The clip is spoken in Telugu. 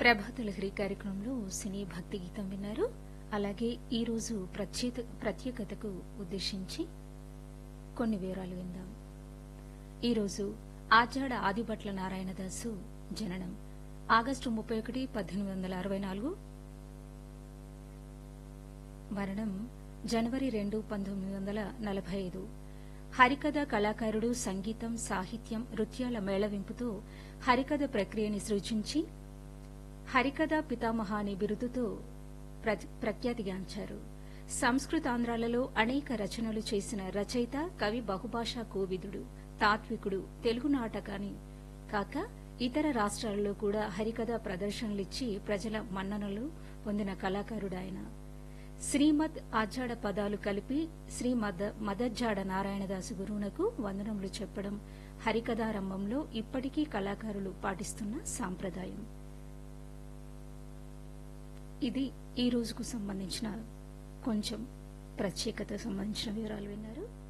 ప్రభాత లహరి కార్యక్రమంలో సినీ భక్తి గీతం విన్నారు అలాగే ఈ రోజు ప్రత్యేక ప్రత్యేకతకు ఉద్దేశించి కొన్ని వివరాలు విందాం ఈరోజు ఆచాడ ఆదిభట్ల నారాయణదాసు జననం ఆగస్టు ముప్పై ఒకటి పద్దెనిమిది వందల అరవై నాలుగు మరణం జనవరి రెండు పంతొమ్మిది వందల నలభై ఐదు హరికథ కళాకారుడు సంగీతం సాహిత్యం నృత్యాల మేళవింపుతో హరికథ ప్రక్రియని సృజించి హరికథ పితామహ అనే బిరుదుతో ప్ర- ప్రఖ్యాతిగాంచారు సంస్కృతాంధ్రాలలో అనేక రచనలు చేసిన రచయిత కవి బహుభాషా కోవిదుడు తాత్వికుడు తెలుగు నాటకాన్ని కాక ఇతర రాష్ట్రాలలో కూడా హరికథ ప్రదర్శనలిచ్చి ప్రజల మన్ననలు పొందిన కళాకారుడాయన శ్రీమద్ ఆచాడ పదాలు కలిపి శ్రీమద్ మదజ్జాడ నారాయణదాసు గురువునకు వందనములు చెప్పడం హరికథారంభంలో ఇప్పటికీ కళాకారులు పాటిస్తున్న సాంప్రదాయం ఇది ఈ రోజుకు సంబంధించిన కొంచెం ప్రత్యేకత సంబంధించిన వివరాలు విన్నారు